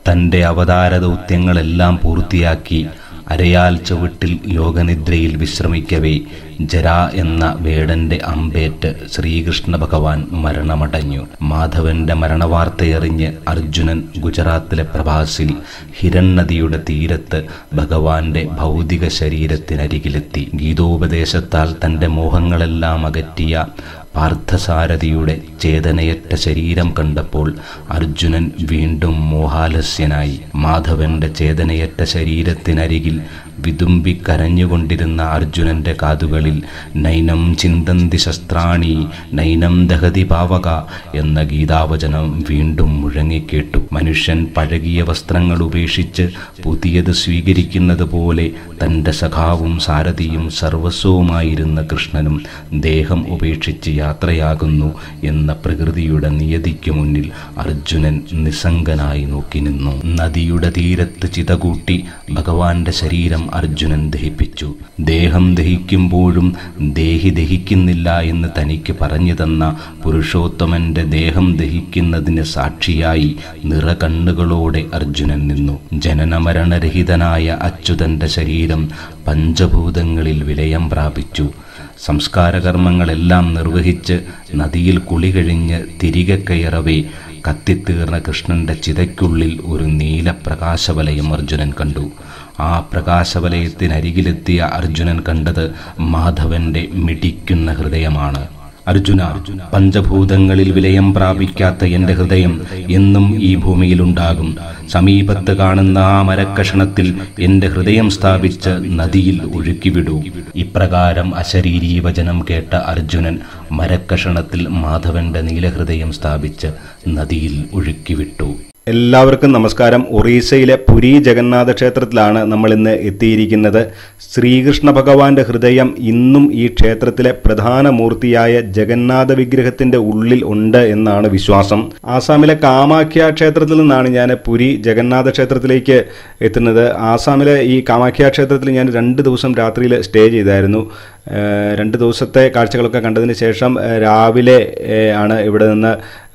തന്റെ അവതാര ദൗത്യങ്ങളെല്ലാം പൂർത്തിയാക്കി അരയാൽ ചുവട്ടിൽ യോഗനിദ്രയിൽ വിശ്രമിക്കവേ ജര എന്ന വേടന്റെ അമ്പേറ്റ് ശ്രീകൃഷ്ണ ഭഗവാൻ മരണമടഞ്ഞു മാധവന്റെ മരണവാർത്തയറിഞ്ഞ് അർജുനൻ ഗുജറാത്തിലെ പ്രവാസിൽ ഹിരൺ നദിയുടെ തീരത്ത് ഭഗവാന്റെ ഭൗതിക ശരീരത്തിനരികിലെത്തി ഗീതോപദേശത്താൽ തന്റെ മോഹങ്ങളെല്ലാം അകറ്റിയ പാർത്ഥസാരഥിയുടെ ചേതനയറ്റ ശരീരം കണ്ടപ്പോൾ അർജുനൻ വീണ്ടും മോഹാലസ്യനായി മാധവന്റെ ചേതനയറ്റ ശരീരത്തിനരികിൽ വിതുമ്പി കരഞ്ഞുകൊണ്ടിരുന്ന അർജുനന്റെ കാതുകളിൽ നൈനം ചിന്തന്തി ശസ്ത്രാണി നൈനം ദഹതി പാവക എന്ന ഗീതാവചനം വീണ്ടും മുഴങ്ങിക്കേട്ടു മനുഷ്യൻ പഴകിയ വസ്ത്രങ്ങൾ ഉപേക്ഷിച്ച് പുതിയത് സ്വീകരിക്കുന്നത് പോലെ തൻ്റെ സഖാവും സാരഥിയും സർവസ്വവുമായിരുന്ന കൃഷ്ണനും ദേഹം ഉപേക്ഷിച്ച് യാത്രയാകുന്നു എന്ന പ്രകൃതിയുടെ നിയതിക്കു മുന്നിൽ അർജുനൻ നിസ്സംഗനായി നോക്കി നിന്നു നദിയുടെ തീരത്ത് ചിതകൂട്ടി ഭഗവാന്റെ ശരീരം അർജുനൻ ദഹിപ്പിച്ചു ദേഹം ദഹിക്കുമ്പോഴും ദേഹി ദഹിക്കുന്നില്ല എന്ന് തനിക്ക് പറഞ്ഞു തന്ന പുരുഷോത്തമന്റെ ദേഹം ദഹിക്കുന്നതിന് സാക്ഷിയായി നിറകണ്ണുകളോടെ അർജുനൻ നിന്നു ജനനമരണരഹിതനായ അച്യുതന്റെ ശരീരം പഞ്ചഭൂതങ്ങളിൽ വിലയം പ്രാപിച്ചു സംസ്കാരകർമ്മങ്ങളെല്ലാം നിർവഹിച്ച് നദിയിൽ കുളി കഴിഞ്ഞ് തിരികെ കയറവേ കത്തിത്തീർന്ന കൃഷ്ണന്റെ ചിതയ്ക്കുള്ളിൽ ഒരു നീല പ്രകാശവലയം അർജുനൻ കണ്ടു ആ പ്രകാശവലയത്തിനരികിലെത്തിയ അർജുനൻ കണ്ടത് മാധവന്റെ മിടിക്കുന്ന ഹൃദയമാണ് അർജുന പഞ്ചഭൂതങ്ങളിൽ വിലയം പ്രാപിക്കാത്ത എന്റെ ഹൃദയം എന്നും ഈ ഭൂമിയിലുണ്ടാകും സമീപത്ത് കാണുന്ന ആ മരക്കഷണത്തിൽ എന്റെ ഹൃദയം സ്ഥാപിച്ച് നദിയിൽ ഒഴുക്കിവിടൂ ഇപ്രകാരം അശരീരീ വചനം കേട്ട അർജുനൻ മരക്കഷണത്തിൽ മാധവന്റെ നീലഹൃദയം സ്ഥാപിച്ച് നദിയിൽ ഒഴുക്കിവിട്ടു എല്ലാവർക്കും നമസ്കാരം ഒറീസയിലെ പുരി ജഗന്നാഥ ക്ഷേത്രത്തിലാണ് നമ്മൾ ഇന്ന് എത്തിയിരിക്കുന്നത് ശ്രീകൃഷ്ണ ഭഗവാന്റെ ഹൃദയം ഇന്നും ഈ ക്ഷേത്രത്തിലെ പ്രധാന മൂർത്തിയായ ജഗന്നാഥ വിഗ്രഹത്തിന്റെ ഉള്ളിൽ ഉണ്ട് എന്നാണ് വിശ്വാസം ആസാമിലെ കാമാഖ്യ ക്ഷേത്രത്തിൽ നിന്നാണ് ഞാൻ പുരി ജഗന്നാഥ ക്ഷേത്രത്തിലേക്ക് എത്തുന്നത് ആസാമിലെ ഈ കാമാഖ്യ ക്ഷേത്രത്തിൽ ഞാൻ രണ്ട് ദിവസം രാത്രിയിൽ സ്റ്റേ ചെയ്തായിരുന്നു ഏഹ് രണ്ട് ദിവസത്തെ കാഴ്ചകളൊക്കെ കണ്ടതിന് ശേഷം ഏഹ് രാവിലെ ഏഹ് ആണ് ഇവിടെ നിന്ന്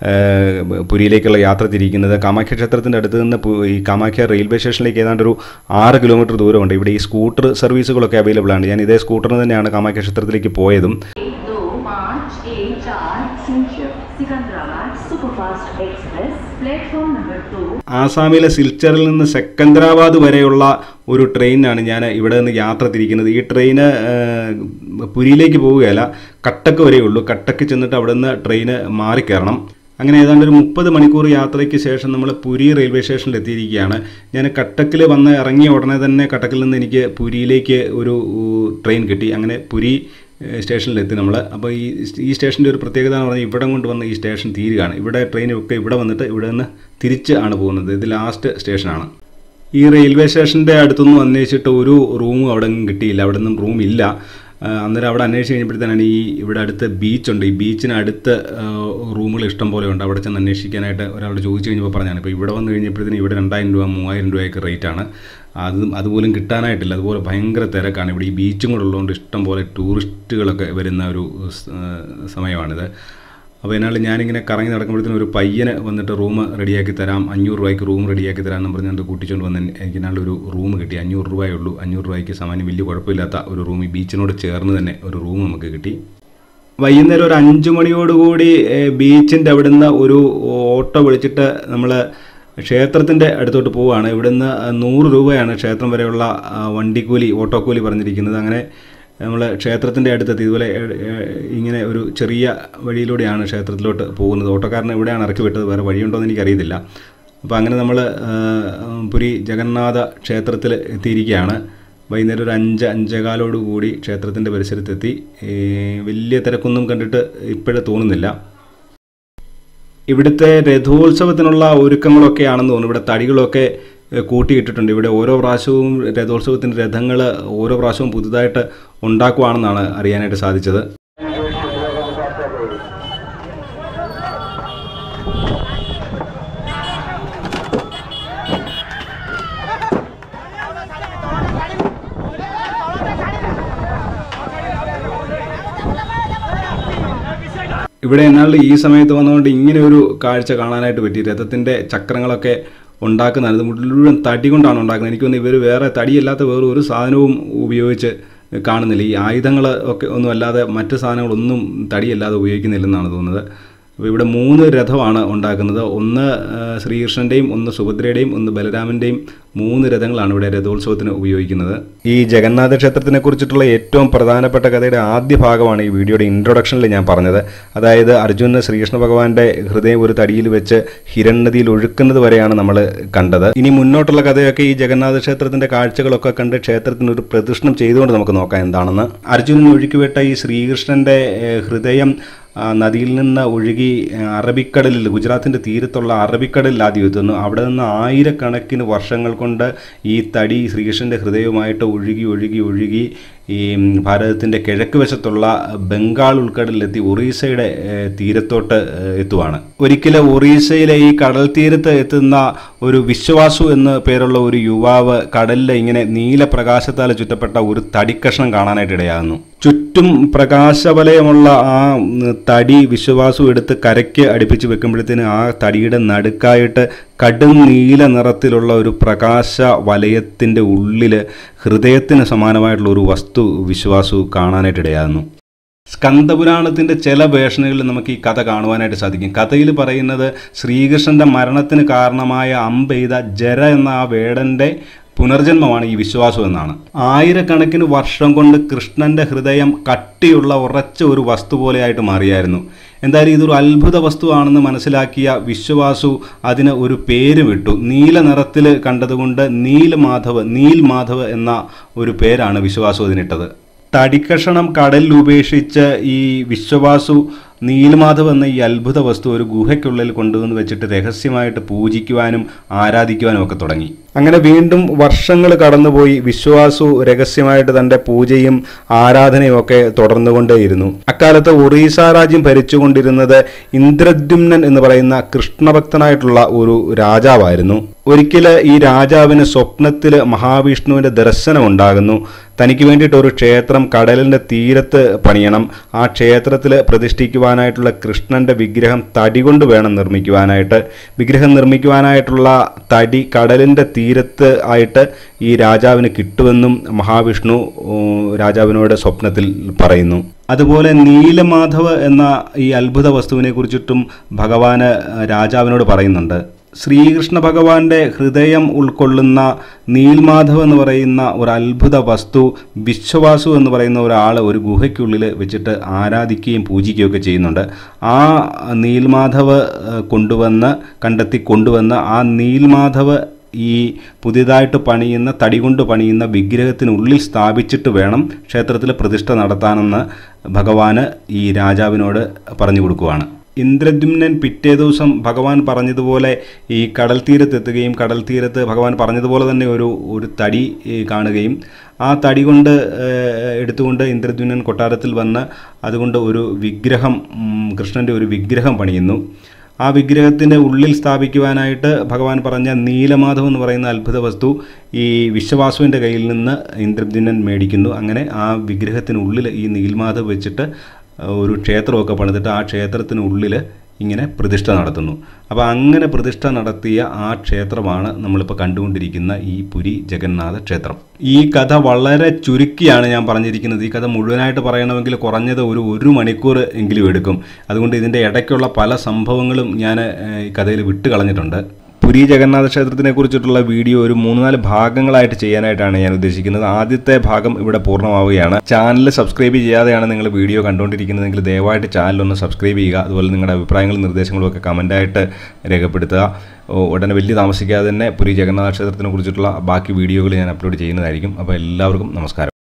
ഏഹ് പുരിയിലേക്കുള്ള യാത്ര തിരിക്കുന്നത് കാമാഖ്യ ക്ഷേത്രത്തിൻ്റെ അടുത്ത് നിന്ന് പു- ഈ കാമാഖ്യ റെയിൽവേ സ്റ്റേഷനിലേക്ക് ഏതാണ്ട് ഒരു ആറ് കിലോമീറ്റർ ദൂരമുണ്ട് ഇവിടെ ഈ സ്കൂട്ടർ സർവീസുകളൊക്കെ അവൈലബിൾ ആണ് ഞാൻ ഇതേ സ്കൂട്ടറിന് തന്നെയാണ് കാമാഖ്യ ക്ഷേത്രത്തിലേക്ക് പോയതും दो पाँच एक चार Silchar Secunderabad superfast express platform number दो ആസാമിലെ സിൽച്ചറിൽ നിന്ന് സെക്കന്ദരാബാദ് വരെയുള്ള ഒരു ട്രെയിനാണ് ഞാൻ ഇവിടെ നിന്ന് യാത്ര തിരിക്കുന്നത് ഈ ട്രെയിന് ഏഹ്, പുരിയിലേക്ക് പോവുകയല്ല കട്ടക്ക് വരെയുള്ളൂ കട്ടക്ക് ചെന്നിട്ട് അവിടെ നിന്ന് ട്രെയിന് മാറിക്കയറണം അങ്ങനെ ഏതാണ്ട് ഒരു മുപ്പത് മണിക്കൂർ യാത്രയ്ക്ക് ശേഷം നമ്മൾ പുരി റെയിൽവേ സ്റ്റേഷനിൽ എത്തിയിരിക്കുകയാണ് ഞാൻ കട്ടക്കിൽ വന്ന് ഇറങ്ങിയ ഉടനെ തന്നെ കട്ടക്കിൽ നിന്ന് എനിക്ക് പുരിയിലേക്ക് ഒരു ഉ, ട്രെയിൻ കിട്ടി അങ്ങനെ പുരി ഏഹ്, സ്റ്റേഷനിലെത്തി നമ്മൾ അപ്പോൾ ഈ ഈ സ്റ്റേഷൻ്റെ ഒരു പ്രത്യേകത എന്ന് പറഞ്ഞാൽ ഇവിടെ കൊണ്ട് വന്ന് ഈ സ്റ്റേഷൻ തീരുകയാണ് ഇവിടെ ട്രെയിനൊക്കെ ഇവിടെ വന്നിട്ട് ഇവിടെ നിന്ന് തിരിച്ച് ആണ് പോകുന്നത് ഇത് ലാസ്റ്റ് സ്റ്റേഷനാണ് ഈ റെയിൽവേ സ്റ്റേഷൻ്റെ അടുത്തൊന്നും അന്വേഷിച്ചിട്ട് ഒരു റൂമും അവിടെ ഒന്നും കിട്ടിയില്ല അവിടെ നിന്നും റൂം ഇല്ല ആ, അന്നേരം അവിടെ അന്വേഷിച്ച് കഴിഞ്ഞപ്പോഴത്തേനാണ് ഈ ഇവിടെ അടുത്ത് ബീച്ചുണ്ട് ഈ ബീച്ചിന് അടുത്ത് റൂമുകൾ ഇഷ്ടം പോലെ ഉണ്ട് അവിടെ ചെന്ന് അന്വേഷിക്കാനായിട്ട് ഒരാളോട് ചോദിച്ചു കഴിഞ്ഞപ്പോൾ പറഞ്ഞാണ് ഇപ്പോൾ ഇവിടെ വന്ന് കഴിഞ്ഞപ്പോഴത്തേന് ഇവിടെ രണ്ടായിരം രൂപ മൂവായിരം രൂപയൊക്കെ റേറ്റാണ് അത് അതുപോലും കിട്ടാനായിട്ടില്ല അതുപോലെ ഭയങ്കര തിരക്കാണ് ഇവിടെ ഈ ബീച്ചും കൂടെ ഉള്ളതുകൊണ്ട് ഇഷ്ടം പോലെ ടൂറിസ്റ്റുകളൊക്കെ വരുന്ന ഒരു സ്- ആ, സമയമാണിത് അപ്പോൾ എന്നാൽ ഞാനിങ്ങനെ കറങ്ങി നടക്കുമ്പോഴത്തേനും ഒരു പയ്യന് വന്നിട്ട് റൂം റെഡിയാക്കി തരാം അഞ്ഞൂറ് രൂപയ്ക്ക് റൂം റെഡിയാക്കി തരാം എന്ന് പറഞ്ഞുകൊണ്ട് കൂട്ടിച്ചുകൊണ്ട് വന്ന് എനിക്ക് നാളെ ഒരു റൂം കിട്ടി അഞ്ഞൂറ് രൂപയേ ഉള്ളൂ അഞ്ഞൂറ് രൂപയ്ക്ക് സാമാന്യം വലിയ കുഴപ്പമില്ലാത്ത ഒരു റൂം ഈ ബീച്ചിനോട് ചേർന്ന് തന്നെ ഒരു റൂം നമുക്ക് കിട്ടി വൈകുന്നേരം ഒരു അഞ്ച് മണിയോടുകൂടി ഏഹ്, ബീച്ചിൻ്റെ അവിടുന്ന് ഒരു ഓട്ടോ വിളിച്ചിട്ട് നമ്മൾ ക്ഷേത്രത്തിൻ്റെ അടുത്തോട്ട് പോവുകയാണ് ഇവിടുന്ന് നൂറ് രൂപയാണ് ക്ഷേത്രം വരെയുള്ള ആ, വണ്ടിക്കൂലി ഓട്ടോ കൂലി പറഞ്ഞിരിക്കുന്നത് അങ്ങനെ നമ്മൾ ക്ഷേത്രത്തിൻ്റെ അടുത്തെത്തി ഇതുപോലെ ഏഹ്, ഏഹ്, ഇങ്ങനെ ഒരു ചെറിയ വഴിയിലൂടെയാണ് ക്ഷേത്രത്തിലോട്ട് പോകുന്നത് ഓട്ടോക്കാരനെ ഇവിടെയാണ് ഇറക്കി വിട്ടത് വേറെ വഴിയുണ്ടോ എന്ന് എനിക്കറിയത്തില്ല അപ്പോൾ അങ്ങനെ നമ്മൾ പുരി ജഗന്നാഥ ക്ഷേത്രത്തിൽ എത്തിയിരിക്കുകയാണ് വൈകുന്നേരം ഒരു അഞ്ച് അഞ്ചേകാലോട് കൂടി ക്ഷേത്രത്തിൻ്റെ പരിസരത്തെത്തി ഏ, വലിയ തിരക്കൊന്നും കണ്ടിട്ട് ഇപ്പോഴും തോന്നുന്നില്ല ഇവിടുത്തെ രഥോത്സവത്തിനുള്ള ഒരുക്കങ്ങളൊക്കെയാണെന്ന് തോന്നുന്നു ഇവിടെ തടികളൊക്കെ ഏ, കൂട്ടിയിട്ടിട്ടുണ്ട് ഇവിടെ ഓരോ പ്രാവശ്യവും രഥോത്സവത്തിൻ്റെ രഥങ്ങൾ ഓരോ പ്രാവശ്യവും പുതുതായിട്ട് ഉണ്ടാക്കുവാണെന്നാണ് അറിയാനായിട്ട് സാധിച്ചത് ഇവിടെ എന്നാൽ ഈ സമയത്ത് വന്നുകൊണ്ട് ഇങ്ങനെ ഒരു കാഴ്ച കാണാനായിട്ട് പറ്റി രഥത്തിൻ്റെ ചക്രങ്ങളൊക്കെ ഉണ്ടാക്കുന്നതാണ് ഇത് മുഴുവൻ തടി കൊണ്ടാണ് ഉണ്ടാക്കുന്നത് എനിക്ക് തോന്നുന്നു ഇവർ വേറെ തടിയല്ലാത്ത വേറെ ഒരു സാധനവും ഉപയോഗിച്ച് കാണുന്നില്ല ഈ ആയുധങ്ങൾ ഒക്കെ ഒന്നും അല്ലാതെ മറ്റ് സാധനങ്ങളൊന്നും തടിയല്ലാതെ ഉപയോഗിക്കുന്നില്ലെന്നാണ് തോന്നുന്നത് അപ്പോൾ ഇവിടെ മൂന്ന് രഥമാണ് ഉണ്ടാക്കുന്നത് ഒന്ന് ആ, ശ്രീകൃഷ്ണൻ്റെയും ഒന്ന് സുഭദ്രയുടെയും ഒന്ന് ബലരാമൻ്റെയും മൂന്ന് രഥങ്ങളാണ് ഇവിടെ രഥോത്സവത്തിന് ഉപയോഗിക്കുന്നത് ഈ ജഗന്നാഥ ക്ഷേത്രത്തിനെ കുറിച്ചിട്ടുള്ള ഏറ്റവും പ്രധാനപ്പെട്ട കഥയുടെ ആദ്യ ഭാഗമാണ് ഈ വീഡിയോയുടെ ഇൻട്രൊഡക്ഷനിൽ ഞാൻ പറഞ്ഞത് അതായത് അർജുനന് ശ്രീകൃഷ്ണ ഭഗവാന്റെ ഹൃദയം ഒരു തടിയിൽ വെച്ച് ഹിരണ്യതിയിൽ ഒഴുക്കുന്നത് വരെയാണ് നമ്മൾ കണ്ടത് ഇനി മുന്നോട്ടുള്ള കഥയൊക്കെ ഈ ജഗന്നാഥ ക്ഷേത്രത്തിന്റെ കാഴ്ചകളൊക്കെ കണ്ട് ക്ഷേത്രത്തിന് ഒരു പ്രദക്ഷിണം ചെയ്തുകൊണ്ട് നമുക്ക് നോക്കാം എന്താണെന്ന് അർജുനൻ ഒഴുക്കിവിട്ട ഈ ശ്രീകൃഷ്ണന്റെ ഏഹ്, ഹൃദയം ആ, നദിയിൽ നിന്ന് ഒഴുകി ആ, അറബിക്കടലിൽ ഗുജറാത്തിൻ്റെ തീരത്തുള്ള അറബിക്കടലിൽ ആദ്യം എത്തുന്നു അവിടെ നിന്ന് ആയിരക്കണക്കിന് വർഷങ്ങൾ കൊണ്ട് ഈ തടി ശ്രീകൃഷ്ണൻ്റെ ഹൃദയവുമായിട്ട് ഒഴുകി ഒഴുകി ഒഴുകി ഈ ഭാരതത്തിൻ്റെ കിഴക്ക് വശത്തുള്ള ബംഗാൾ ഉൾക്കടലിലെത്തി ഒറീസയുടെ ഏഹ്, തീരത്തോട്ട് ഏഹ്, എത്തുവാണ് ഒരിക്കലും ഒറീസയിലെ ഈ കടൽ തീരത്ത് എത്തുന്ന ഒരു വിശ്വാസു എന്ന് പേരുള്ള ഒരു യുവാവ് കടലിൽ ഇങ്ങനെ നീലപ്രകാശത്താൽ ചുറ്റപ്പെട്ട ഒരു തടിക്കഷ്ണം കാണാനായിട്ട് ഇടയാകുന്നു ചുറ്റും പ്രകാശവലയമുള്ള ആ ഉം, തടി വിശ്വാസു എടുത്ത് കരയ്ക്ക് അടുപ്പിച്ച് വെക്കുമ്പോഴത്തേന് ആ തടിയുടെ നടുക്കായിട്ട് കടും നീല നിറത്തിലുള്ള ഒരു പ്രകാശ വലയത്തിൻ്റെ ഉള്ളിൽ ഹൃദയത്തിന് സമാനമായിട്ടുള്ള ഒരു വസ്തു വിശ്വാസു കാണാനായിട്ട് ഇടയാകുന്നു സ്കന്ദപുരാണത്തിൻ്റെ ചില വേഷനുകളിൽ നമുക്ക് ഈ കഥ കാണുവാനായിട്ട് സാധിക്കും കഥയിൽ പറയുന്നത് ശ്രീകൃഷ്ണൻ്റെ മരണത്തിന് കാരണമായ അമ്പെയ്ത ജര എന്ന ആ വേടൻ്റെ പുനർജന്മമാണ് ഈ വിശ്വാസം എന്നാണ് ആയിരക്കണക്കിന് വർഷം കൊണ്ട് കൃഷ്ണന്റെ ഹൃദയം കട്ടിയുള്ള ഉറച്ച ഒരു വസ്തു പോലെയായിട്ട് മാറിയായിരുന്നു എന്തായാലും ഇതൊരു അത്ഭുത വസ്തുവാണെന്ന് മനസ്സിലാക്കിയ വിശ്വാസു അതിന് ഒരു പേര് വിട്ടു നീല നിറത്തിൽ കണ്ടതുകൊണ്ട് നീൽ മാധവ് നീൽ മാധവ് എന്ന ഒരു പേരാണ് വിശ്വാസു അതിനിട്ടത് തടിക്കഷണം കടലിൽ ഉപേക്ഷിച്ച് ഈ വിശ്വവാസു നീലമാധവ് എന്ന ഈ അത്ഭുത വസ്തു ഒരു ഗുഹയ്ക്കുള്ളിൽ കൊണ്ടുവന്ന് വെച്ചിട്ട് രഹസ്യമായിട്ട് പൂജിക്കുവാനും ആരാധിക്കുവാനും ഒക്കെ തുടങ്ങി അങ്ങനെ വീണ്ടും വർഷങ്ങൾ കടന്നുപോയി വിശ്വാസു രഹസ്യമായിട്ട് തൻ്റെ പൂജയും ആരാധനയും ഒക്കെ തുടർന്നുകൊണ്ടേയിരുന്നു അക്കാലത്ത് ഒറീസ രാജ്യം ഭരിച്ചുകൊണ്ടിരുന്നത് ഇന്ദ്രദ്യുമ്നൻ എന്ന് പറയുന്ന കൃഷ്ണഭക്തനായിട്ടുള്ള ഒരു രാജാവായിരുന്നു ഒരിക്കൽ ഈ രാജാവിന് സ്വപ്നത്തിൽ മഹാവിഷ്ണുവിൻ്റെ ദർശനം ഉണ്ടാകുന്നു തനിക്ക് വേണ്ടിയിട്ട് ഒരു ക്ഷേത്രം കടലിൻ്റെ തീരത്ത് പണിയണം ആ ക്ഷേത്രത്തിൽ പ്രതിഷ്ഠിക്കുവാനായിട്ടുള്ള കൃഷ്ണൻ്റെ വിഗ്രഹം തടി കൊണ്ട് വേണം നിർമ്മിക്കുവാനായിട്ട് വിഗ്രഹം നിർമ്മിക്കുവാനായിട്ടുള്ള തടി കടലിൻ്റെ തീരത്ത് ആയിട്ട് ഈ രാജാവിന് കിട്ടുമെന്നും മഹാവിഷ്ണു ഉം, രാജാവിനോട് സ്വപ്നത്തിൽ പറയുന്നു അതുപോലെ നീലമാധവ് എന്ന ഈ അത്ഭുത വസ്തുവിനെ കുറിച്ചിട്ടും ഭഗവാന് രാജാവിനോട് പറയുന്നുണ്ട് ശ്രീകൃഷ്ണ ഭഗവാന്റെ ഹൃദയം ഉൾക്കൊള്ളുന്ന നീൽമാധവ് എന്ന് പറയുന്ന ഒരു അത്ഭുത വസ്തു വിശ്വവാസു എന്ന് പറയുന്ന ഒരാൾ ഒരു ഗുഹയ്ക്കുള്ളിൽ വെച്ചിട്ട് ആരാധിക്കുകയും പൂജിക്കുകയൊക്കെ ചെയ്യുന്നുണ്ട് ആ നീൽമാധവ് ഏഹ്, കൊണ്ടുവന്ന് കണ്ടെത്തി കൊണ്ടുവന്ന് ആ നീൽമാധവ് ഈ പുതിയതായിട്ട് പണിയുന്ന തടി കൊണ്ട് പണിയുന്ന വിഗ്രഹത്തിനുള്ളിൽ സ്ഥാപിച്ചിട്ട് വേണം ക്ഷേത്രത്തിൽ പ്രതിഷ്ഠ നടത്താനെന്ന് ഭഗവാന് ഈ രാജാവിനോട് പറഞ്ഞു കൊടുക്കുവാണ് ഇന്ദ്രദ്യുമ്നൻ പിറ്റേ ദിവസം ഭഗവാൻ പറഞ്ഞതുപോലെ ഈ കടൽ തീരത്തെത്തുകയും കടൽ തീരത്ത് ഭഗവാൻ പറഞ്ഞതുപോലെ തന്നെ ഒരു ഒരു തടി ഏ, കാണുകയും ആ തടി കൊണ്ട് ഏ, എടുത്തുകൊണ്ട് ഇന്ദ്രദ്യുമ്നൻ കൊട്ടാരത്തിൽ വന്ന് അതുകൊണ്ട് ഒരു വിഗ്രഹം ഉം, കൃഷ്ണൻ്റെ ഒരു വിഗ്രഹം പണിയുന്നു ആ വിഗ്രഹത്തിൻ്റെ ഉള്ളിൽ സ്ഥാപിക്കുവാനായിട്ട് ഭഗവാൻ പറഞ്ഞ നീലമാധവ് എന്ന് പറയുന്ന അത്ഭുത വസ്തു ഈ വിശ്വവാസുവിൻ്റെ കയ്യിൽ നിന്ന് ഇന്ദ്രദ്യുനൻ മേടിക്കുന്നു അങ്ങനെ ആ വിഗ്രഹത്തിനുള്ളിൽ ഈ നീൽമാധവ് വെച്ചിട്ട് ഒരു ക്ഷേത്രമൊക്കെ പണിതിട്ട് ആ ക്ഷേത്രത്തിനുള്ളിൽ ഇങ്ങനെ പ്രതിഷ്ഠ നടത്തുന്നു അപ്പോൾ അങ്ങനെ പ്രതിഷ്ഠ നടത്തിയ ആ ക്ഷേത്രമാണ് നമ്മളിപ്പോൾ കണ്ടുകൊണ്ടിരിക്കുന്ന ഈ പുരി ജഗന്നാഥ ക്ഷേത്രം ഈ കഥ വളരെ ചുരുക്കിയാണ് ഞാൻ പറഞ്ഞിരിക്കുന്നത് ഈ കഥ മുഴുവനായിട്ട് പറയണമെങ്കിൽ കുറഞ്ഞത് ഒരു ഒരു മണിക്കൂർ എങ്കിലും എടുക്കും അതുകൊണ്ട് ഇതിൻ്റെ ഇടയ്ക്കുള്ള പല സംഭവങ്ങളും ഞാൻ ഏഹ്, ഈ കഥയിൽ വിട്ട് കളഞ്ഞിട്ടുണ്ട് പുരി ജഗന്നാഥ ക്ഷേത്രത്തിനെ കുറിച്ചിട്ടുള്ള വീഡിയോ ഒരു മൂന്ന് നാല് ഭാഗങ്ങളായിട്ട് ചെയ്യാനായിട്ടാണ് ഞാൻ ഉദ്ദേശിക്കുന്നത് ആദ്യത്തെ ഭാഗം ഇവിടെ പൂർണ്ണമാവുകയാണ് ചാനൽ സബ്സ്ക്രൈബ് ചെയ്യാതെയാണ് നിങ്ങൾ വീഡിയോ കണ്ടുകൊണ്ടിരിക്കുന്നതെങ്കിൽ ദയവായിട്ട് ചാനൽ ഒന്ന് സബ്സ്ക്രൈബ് ചെയ്യുക അതുപോലെ നിങ്ങളുടെ അഭിപ്രായങ്ങളും നിർദ്ദേശങ്ങളും ഒക്കെ കമൻ്റായിട്ട് രേഖപ്പെടുത്തുക ഓ, ഉടനെ വലിയ താമസിക്കാതെ തന്നെ പുരി ജഗന്നാഥ ക്ഷേത്രത്തിനെ കുറിച്ചിട്ടുള്ള ബാക്കി വീഡിയോകൾ ഞാൻ അപ്ലോഡ് ചെയ്യുന്നതായിരിക്കും അപ്പോൾ എല്ലാവർക്കും നമസ്കാരം